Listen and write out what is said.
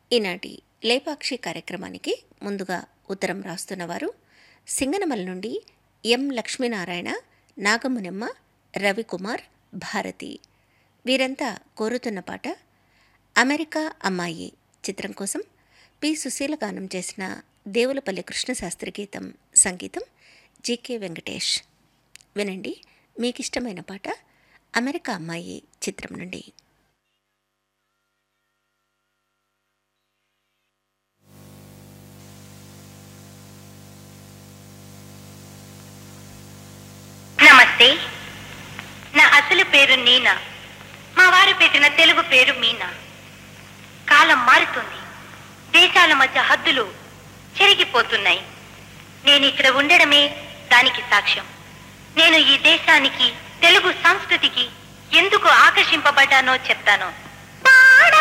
ఈనాటి లేపాక్షి కార్యక్రమానికి ముందుగా ఉత్తరం రాస్తున్నవారు సింగనమల నుండి ఎం లక్ష్మీనారాయణ నాగమునమ్మ రవికుమార్ భారతి వీరంతా కోరుతున్న పాట అమెరికా అమ్మాయి చిత్రం కోసం పి సుశీల గానం చేసిన దేవులపల్లి కృష్ణశాస్త్రి గీతం సంగీతం జీకే వెంకటేష్ వినండి మీకిష్టమైన పాట అమెరికా అమ్మాయి చిత్రం నుండి నమస్తే నా అసలు పేరు నీనా మా వారు పెట్టిన తెలుగు పేరు మీనా కాలం మారుతుంది దేశాల మధ్య హద్దులు చెరిగిపోతున్నాయి నేను ఇక్కడ ఉండడమే దానికి సాక్ష్యం నేను ఈ దేశానికి తెలుగు సంస్కృతికి ఎందుకు ఆకర్షింపబడ్డానో చెప్తాను